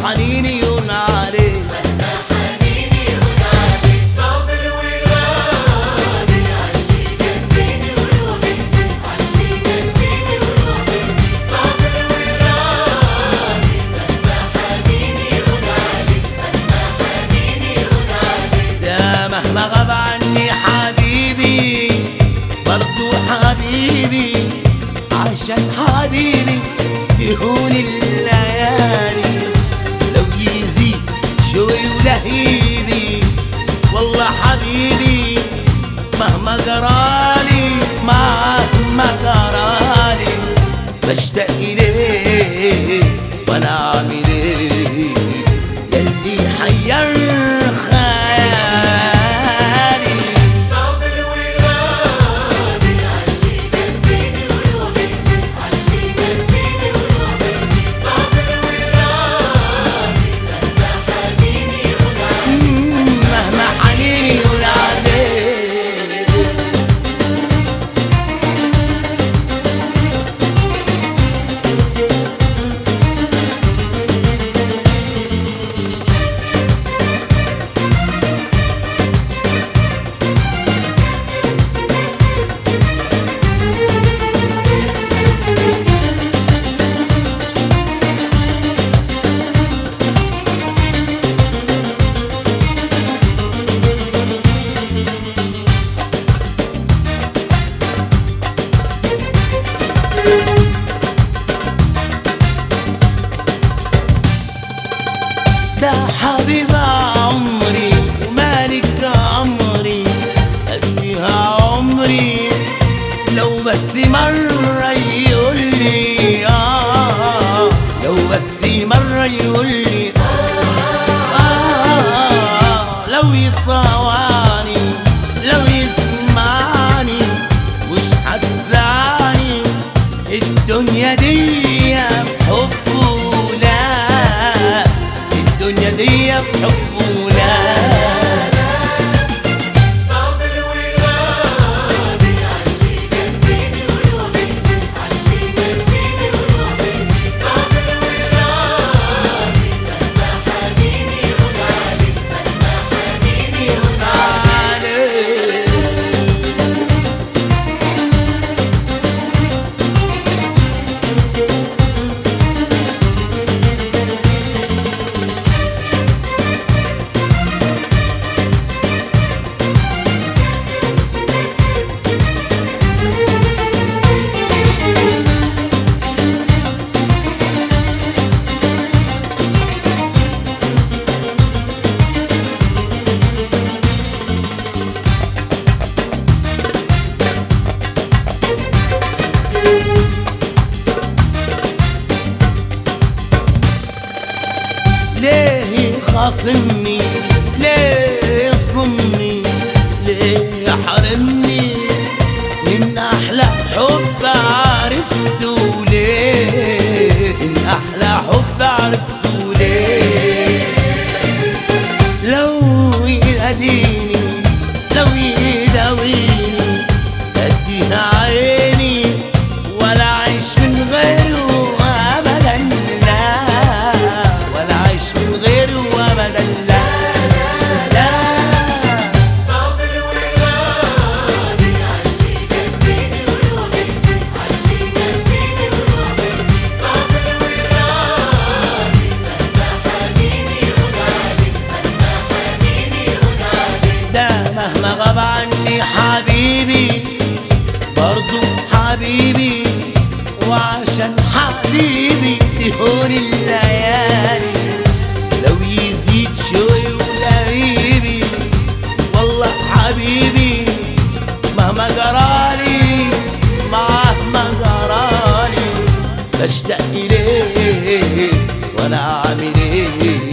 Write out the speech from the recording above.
حنيني يون عليه صابر وراضي علي نسيني وروحي علي نسيني وروحي صابر وراضي مهما حنيني يهون عليك مهما حنيني يهون عليك يا مهما غاب عني حبيبي برضو حبيبي عشان حبيبي يهون الليالي لو يزيد شوي ولهيبي والله حبيبي مهما جرالي مهما جرالي بشتاق إليه وانا عامل ايه يلي حير خيالي صابر وراضي علي نسيني وروحي علي نسيني وروحي صابر وراضي مهما حنيني يهون عليك مهما حنيني يقول عليه ده حبيب عمري ومالك عمري أديها عمري لو بس مرة يقول لي آه لو بس مرة يقول لي آه لو يطوعني لو يسمعني مش هتزعلني الدنيا دي بحبه لا الدنيا دي بحبه لا صابر وراضي علي نسيني وروحي علي نسيني وروحي صابر وراضي مهما حنيني يهون عليك مهما حنيني يهون عليك ليه يخاصمني ليه يظلمني ليه يحرمني من احلى حب عرفته ليه من احلى حب عرفته ليه لو يهديني لو يداويني اديها عيني ولا اعيش من غيره ابدا لا ولا اعيش من غيره ابدا لا لا صابر وراضي علي نسيني وروحي علي نسيني وروحي صابر وراضي مهما حنيني يهون عليك مهما حنيني يهون عليك ده مهما غاب عني حبيبي برضو حبيبي وعشان حبيبي تهون الليالي لو يزيد شوي ولهيبي والله حبيبي مهما جرالي مهما جرالي بشتاق إليه وأنا عامل إيه